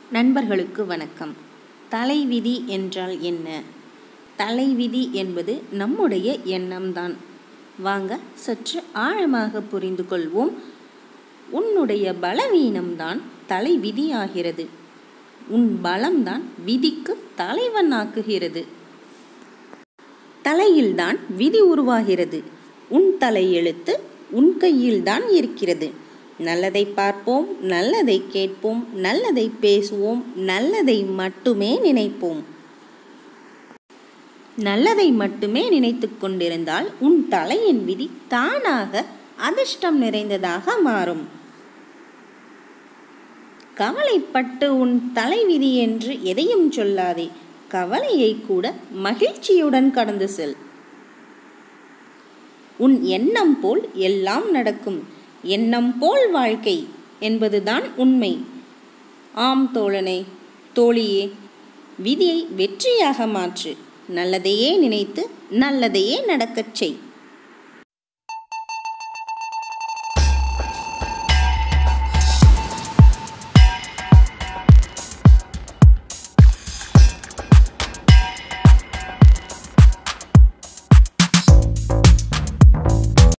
நண்பர்களுக்கு வணக்கம் தலைவிதி என்றால் என்ன தலைவிதி என்பது நம்முடைய எண்ணம்தான் வாங்க சற்று ஆழமாக புரிந்து கொள்வோம் உன்னுடைய பலவீனம்தான் தலைவிதியாகிறது உன் பலம்தான் விதிக்கு தலைவனாக்குகிறது தலையில்தான் விதி உருவாகிறது உன் தலையெழுத்து உன் கையில்தான் இருக்கிறது நல்லதை பார்ப்போம் நல்லதை கேட்போம் நல்லதை பேசுவோம் நல்லதை மட்டுமே நினைப்போம் நல்லதை மட்டுமே நினைத்து கொண்டிருந்தால் உன் தலையின் விதி தானாக அதிர்ஷ்டம் நிறைந்ததாக மாறும் கவலைப்பட்டு உன் தலைவிதி என்று எதையும் சொல்லாதே கவலையை கூட மகிழ்ச்சியுடன் கடந்து செல் உன் எண்ணம் போல் எல்லாம் நடக்கும் எண்ணம் போல் வாழ்க்கை என்பதுதான் உண்மை ஆம் தோழனே தோழியே விதியை வெற்றியாக மாற்று நல்லதையே நினைத்து நல்லதையே நடக்கச் செய்